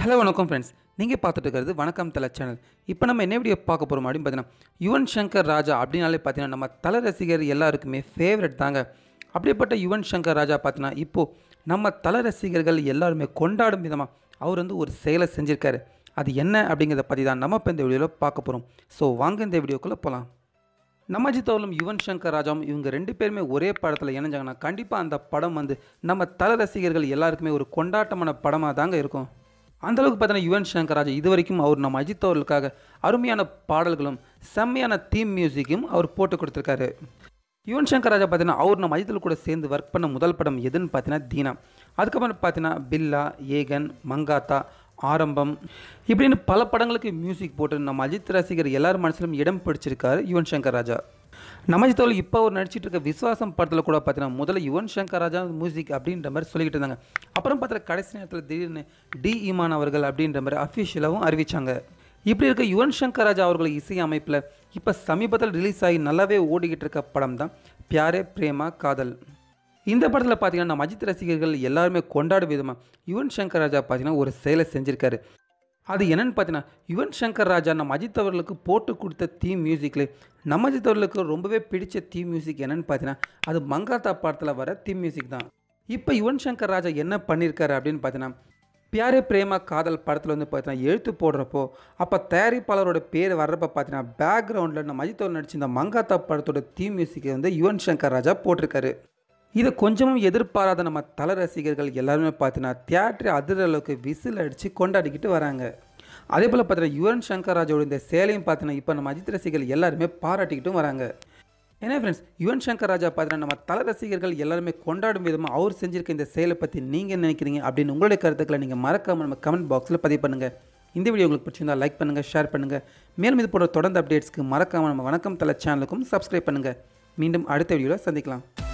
hello வணக்கம் friends நீங்கள் பார்த்துட்டு இருக்கிறது வணக்கம் தலை சேனல் இப்போ நம்ம என்ன வீடியோ பார்க்க போகிறோம் அப்படின்னு பார்த்தீங்கன்னா யுவன் சங்கர் ராஜா அப்படின்னாலே பார்த்தீங்கன்னா நம்ம தலை ரசிகர் எல்லாருக்குமே ஃபேவரட் தாங்க அப்படிப்பட்ட யுவன் சங்கர் ராஜா பார்த்தீங்கன்னா இப்போது நம்ம தலை ரசிகர்கள் எல்லாருமே கொண்டாடும் விதமாக அவர் வந்து ஒரு செயலை செஞ்சுருக்காரு அது என்ன அப்படிங்கிறத பற்றி தான் நம்ம இப்போ இந்த வீடியோவில் பார்க்க போகிறோம் ஸோ வாங்க இந்த வீடியோக்குள்ளே போகலாம் நம்ம அஜித் அவர்களும் யுவன் சங்கர் ராஜாவும் இவங்க ரெண்டு பேருமே ஒரே படத்தில் இணைஞ்சாங்கன்னா கண்டிப்பாக அந்த படம் வந்து நம்ம தல ரசிகர்கள் எல்லாருக்குமே ஒரு கொண்டாட்டமான படமாக தாங்க இருக்கும் அந்த அளவுக்கு பார்த்தீங்கன்னா யுவன் சங்கர் ராஜா இது வரைக்கும் அவர் நம்ம அஜித் அவர்களுக்காக அருமையான பாடல்களும் செம்மையான தீம் மியூசிக்கும் அவர் போட்டு கொடுத்துருக்காரு யுவன் சங்கர் ராஜா பார்த்தீங்கன்னா அவர் நம்ம அஜித்தில் கூட சேர்ந்து ஒர்க் பண்ண முதல் படம் எதுன்னு பார்த்தீங்கன்னா தீனா அதுக்கப்புறம் பார்த்தீங்கன்னா பில்லா ஏகன் மங்காத்தா ஆரம்பம் இப்படின்னு பல படங்களுக்கு மியூசிக் போட்டு நம்ம அஜித் ரசிகர் எல்லார் மனசிலும் இடம் பிடிச்சிருக்காரு யுவன் சங்கர் ராஜா நம்ம அஜித் அவர்கள் இப்போ அவர் நடிச்சிட்டு இருக்க விஸ்வாசம் படத்தில் கூட பார்த்தீங்கன்னா முதல்ல யுவன் சங்கர் ராஜா மியூசிக் அப்படின்ற மாதிரி சொல்லிக்கிட்டு இருந்தாங்க அப்புறம் பார்த்தா கடைசி நேரத்தில் திடீர்னு டி இமான் அவர்கள் அப்படின்ற மாதிரி அஃபிஷியலாகவும் அறிவிச்சாங்க இப்படி இருக்க யுவன் சங்கர் ராஜா அவர்கள் இசை அமைப்பில் இப்போ சமீபத்தில் ரிலீஸ் ஆகி நல்லாவே ஓடிக்கிட்டு இருக்க படம் தான் பியாரே பிரேமா காதல் இந்த படத்தில் பார்த்தீங்கன்னா நம்ம அஜித் ரசிகர்கள் எல்லாருமே கொண்டாடும் விதமாக யுவன் சங்கர் ராஜா பார்த்தீங்கன்னா ஒரு செயலை செஞ்சுருக்காரு அது என்னன்னு பார்த்தீங்கன்னா யுவன் சங்கர் ராஜா நம்ம அஜித் அவர்களுக்கு போட்டு கொடுத்த தீம் மியூசிக்கில் நம்ம அஜித் அவர்களுக்கு ரொம்பவே பிடிச்ச தீம் மியூசிக் என்னன்னு பார்த்தீங்கன்னா அது மங்காத்தா படத்தில் வர தீம் மியூசிக் தான் இப்போ யுவன் சங்கர் ராஜா என்ன பண்ணியிருக்காரு அப்படின்னு பார்த்தீங்கன்னா பியாரே பிரேமா காதல் படத்தில் வந்து பார்த்தீங்கன்னா எழுத்து போடுறப்போ அப்போ தயாரிப்பாளரோட பேர் வர்றப்ப பார்த்தீங்கன்னா பேக்ரவுண்டில் நம்ம அஜித் அவர் நடிச்ச இந்த மங்காத்தா படத்தோட தீம் மியூசிக்கை வந்து யுவன் சங்கர் ராஜா போட்டிருக்காரு இதை கொஞ்சமும் எதிர்பாராத நம்ம தல ரசிகர்கள் எல்லாருமே பார்த்தீங்கன்னா தியேட்டரை அதிர அளவுக்கு விசில் அடித்து கொண்டாடிக்கிட்டு வராங்க அதே போல் பார்த்தீங்கன்னா யுவன் சங்கர் ராஜாவோட இந்த சேலையும் பார்த்தீங்கன்னா இப்போ நம்ம அஜித் ரசிகர்கள் எல்லாருமே பாராட்டிக்கிட்டும் வராங்க ஏன்னா ஃப்ரெண்ட்ஸ் யுவன் சங்கர் ராஜா பார்த்தீங்கன்னா நம்ம தல ரசிகர்கள் எல்லாருமே கொண்டாடும் விதமாக அவர் செஞ்சிருக்க இந்த செயலை பற்றி நீங்கள் என்ன நினைக்கிறீங்க அப்படின்னு உங்களுடைய கருத்துக்களை நீங்கள் மறக்காமல் நம்ம கமெண்ட் பாக்ஸில் பதிவு பண்ணுங்கள் இந்த வீடியோ உங்களுக்கு பிடிச்சிருந்தா லைக் பண்ணுங்கள் ஷேர் பண்ணுங்கள் மேலும் இது போன்ற தொடர்ந்து அப்டேட்ஸ்க்கு மறக்காமல் நம்ம வணக்கம் தலை சேனலுக்கும் சப்ஸ்கிரைப் பண்ணுங்கள் மீண்டும் அடுத்த வீடியோவில் சந்திக்கலாம்